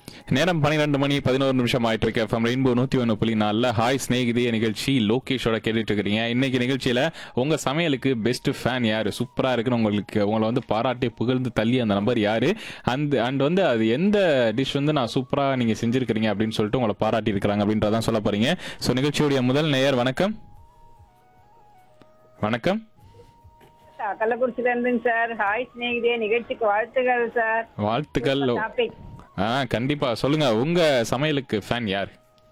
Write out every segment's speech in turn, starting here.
நேரம் பன்னிரெண்டு மணி பதினோரு நிமிஷம் ஆயிட்டு இருக்கு எஃப்எம் ரெயின்போ நூத்தி ஒன்று புள்ளி நாலில் ஹாய் ஸ்நேகிதே நிகழ்ச்சி லோகேஷோட கேட்டுட்டு இருக்கிறீங்க இன்னைக்கு நிகழ்ச்சியில உங்க சமையலுக்கு பெஸ்ட் ஃபேன் யாரு சூப்பரா இருக்குன்னு உங்களுக்கு உங்களை வந்து பாராட்டி புகழ்ந்து தள்ளி அந்த நம்பர் யாரு அந்த அண்ட் வந்து அது எந்த டிஷ் வந்து நான் சூப்பரா நீங்க செஞ்சிருக்கிறீங்க அப்படின்னு சொல்லிட்டு உங்களை பாராட்டி இருக்கிறாங்க அப்படின்றதான் சொல்ல போறீங்க ஸோ நிகழ்ச்சியுடைய முதல் நேயர் வணக்கம் வணக்கம் கள்ளக்குறிச்சில இருந்துங்க சார் ஹாய் ஸ்நேகிதே நிகழ்ச்சிக்கு வாழ்த்துக்கள் சார் வாழ்த்துக்கள் டாபிக் ஆ கண்டிப்பா சொல்லுங்க உங்க சமையலுக்கு ஃபேன் யார்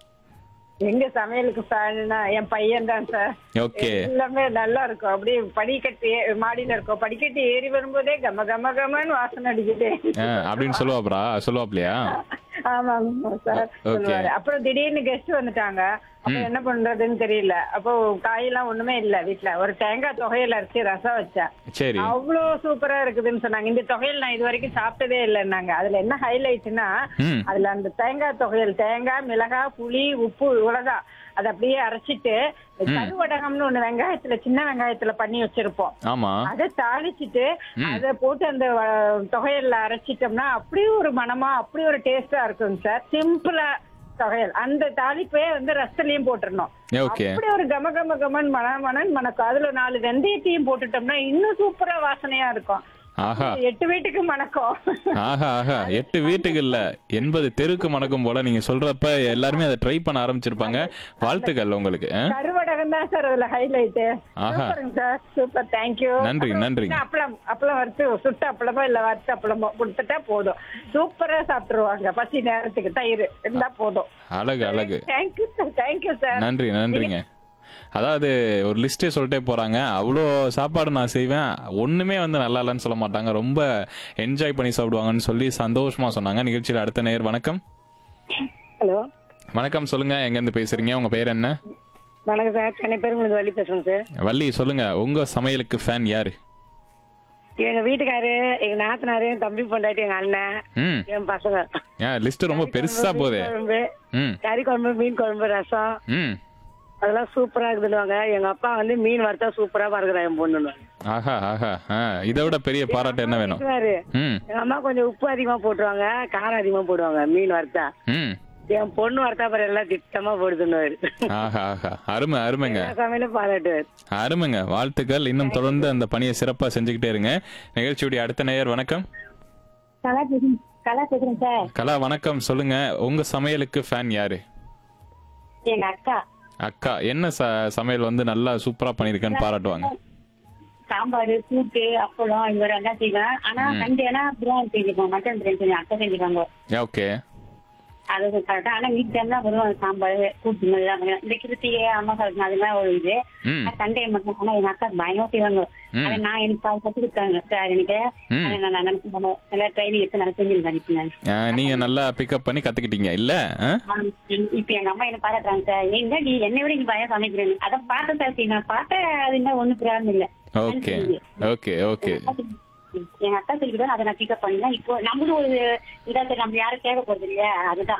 எங்க சமையலுக்கு ஃபேன்னா என் பையன் தான் சார் ஓகே எல்லாமே நல்லா இருக்கும் அப்படியே படிக்கட்டு ஏ- மாடியில இருக்கும் படிக்கட்டு ஏறி வரும்போதே கம கம கமன்னு வாசனை அடிக்குது ஆ, அப்படின்னு சொல்லுவாப்ரா சொல்லுவாப்லையா ஆமாங்க சார் Okay. சொல்லுவாரு அப்புறம் திடீர்னு கெஸ்ட் வந்துட்டாங்க அப்ப என்ன பண்றதுன்னு தெரியல அப்போ காயெல்லாம் ஒண்ணுமே இல்ல வீட்ல ஒரு தேங்காய் தொகையில அரைச்சி ரசம் வச்சேன் சரி அவ்வளோ சூப்பரா இருக்குதுன்னு சொன்னாங்க இந்த தொகையில் நான் இது வரைக்கும் சாப்பிட்டதே இல்லைன்னாங்க அதுல என்ன ஹைலைட்னா ம் அதுல அந்த தேங்காய் தொகையல் தேங்காய் மிளகாய் புளி உப்பு இவ்வளவுதான் அதை அப்படியே அரைச்சிட்டு கருவடகம்னு ஒண்ணு வெங்காயத்துல சின்ன வெங்காயத்துல பண்ணி வச்சிருப்போம் ஆமா அதை தாளிச்சிட்டு அதை போட்டு அந்த அஹ், தொகையல்ல அரைச்சிட்டோம்னா அப்படியே ஒரு மனமா அப்படி ஒரு டேஸ்டா இருக்குங்க சார் சிம்பிளா தொகையல் அந்த தாளிப்பே வந்து ரசத்துலயும் போட்டுறணும் ஓகே அப்படி ஒரு கம கம கமன் மன மனன் மணக்கும் அதுல நாலு வெந்தயத்தையும் போட்டுட்டோம்னா இன்னும் சூப்பரா வாசனையா இருக்கும் ஆஹா எட்டு வீட்டுக்கு மணக்கும் ஆஹா ஆஹா எட்டு வீட்டுக்கு இல்ல எண்பது தெருக்கு மணக்கும் போல நீங்க சொல்றப்ப எல்லாருமே அதை ட்ரை பண்ண ஆரம்பிச்சிருப்பாங்க வாழ்த்துக்கள் உங்களுக்கு ஆ? கருவடகம் தான் சார் அதுல ஹைலைட் ஆஹா. சூப்பருங்க சார் சூப்பர் தேங்க்யூ நன்றி, நன்றிங்க. அப்பளம் அப்பளம் வறுத்து சுட்ட அப்பளமோ இல்ல வறுத்த அப்பளமோ கொடுத்துட்டா போதும் சூப்பரா சாப்பிட்டுருவாங்க பசி நேரத்துக்கு தயிர் இருந்தா போதும் அழகு அழகு தேங்க்யூ சார் தேங்க்யூ சார் நன்றி நன்றிங்க அதாவது ஒரு லிஸ்டே சொல்லிட்டே போறாங்க அவ்வளோ சாப்பாடு நான் செய்வேன் ஒண்ணுமே வந்து நல்லா இல்லைன்னு சொல்ல மாட்டாங்க ரொம்ப என்ஜாய் பண்ணி சாப்பிடுவாங்கன்னு சொல்லி சந்தோஷமா சொன்னாங்க நிகழ்ச்சியில் அடுத்த நேயர் வணக்கம் ஹலோ வணக்கம் சொல்லுங்க எங்க இருந்து பேசுறீங்க உங்க பேர் என்ன வணக்கம் சார் சென்னை பெருங்குளத்து வள்ளி பேசுறேன் சார் வள்ளி சொல்லுங்க உங்க சமையலுக்கு ஃபேன் யாரு எங்க வீட்டுக்காரு எங்க நாத்தனாரு என் தம்பி பொண்டாட்டி எங்க அண்ணன் ம் என் பசங்க ஏன் லிஸ்ட் ரொம்ப பெருசா போதே மீன் குழம்பு ம் கறி குழம்பு மீன் குழம்பு ரசம் ம் அதெல்லாம் சூப்பரா இருக்குதுன்னுவாங்க எங்க அப்பா வந்து மீன் வறுத்தா சூப்பரா பறக்குறா என் பொண்ணுன்னு ஆஹா ஆஹா ஆ இதை விட பெரிய பாராட்டு என்ன வேணும் திட்டுவாரு. ம் எங்க அம்மா கொஞ்சம் உப்பு அதிகமா போட்டுருவாங்க காரம் அதிகமா போடுவாங்க மீன் வறுத்தா ம் என் பொண்ணு வறுத்தா பாரு எல்லாம் திட்டமா போடுதுன்னுவாரு ஆஹா ஆஹா அருமை அருமைங்க எல்லா சமையலும் பாராட்டுவாரு அருமைங்க வாழ்த்துக்கள் இன்னும் தொடர்ந்து அந்த பணியை சிறப்பா செஞ்சுக்கிட்டே இருங்க நிகழ்ச்சியுடைய அடுத்த நேயர் வணக்கம் கலா பேசுறேன் கலா பேசுறேன் சார் கலா வணக்கம் சொல்லுங்க உங்க சமையலுக்கு ஃபேன் யாரு எங்க அக்கா அக்கா என்ன ச சமையல் வந்து நல்லா சூப்பரா பண்ணிருக்கேன்னு பாராட்டுவாங்க சாம்பார் கூட்டு அப்பளம் இது மாதிரி எல்லாம் செய்வேன் ஆனா சண்டேனா பிரியாணி செஞ்சுப்போம் மட்டன் பிரியாணி செஞ்சு அக்கா செஞ்சுப்பாங்க ஓகே அது கரெக்டா ஆனா வீட்டு டைம்ல வரும் சாம்பார் கூட்டு மாதிரி எல்லாம் பண்ணுவேன். இந்த கிருத்திகை அம்மா காலத்துல அது மாதிரி ஒரு இது ம் சண்டே மட்டும் ஆனா எங்க அக்கா பயமா செய்வாங்க ம். அதை நான் எனக்கு பால் கத்து கொடுத்தாங்க சார் எனக்கு ம். அதை நான் நினைச்சு நல்லா ட்ரைனிங் எடுத்து நல்லா செஞ்சு அனுப்பினேன் ஆ, நீங்க நல்லா பிக்கப் பண்ணி கத்துக்கிட்டீங்க இல்ல ஆ? இப்ப எங்க அம்மா என்ன பாராட்டுறாங்க சார் நீங்க நீ என்னை விட நீ பயம் சமைக்கிறேன் அதை பார்த்தேன் சார் சரி, நான் பார்த்தேன் அது என்ன ஒண்ணு பிராரம் இல்ல ஓகே ஓகே ஓகே எங்க அக்கா சொல்லிக்கிட்டு அதை நான் பிக்கப் பண்ணேன் இப்போ நம்மளும் ஒரு இதா சார் நம்ம யாரும் கேட்க போறது இல்லையா அதுதான்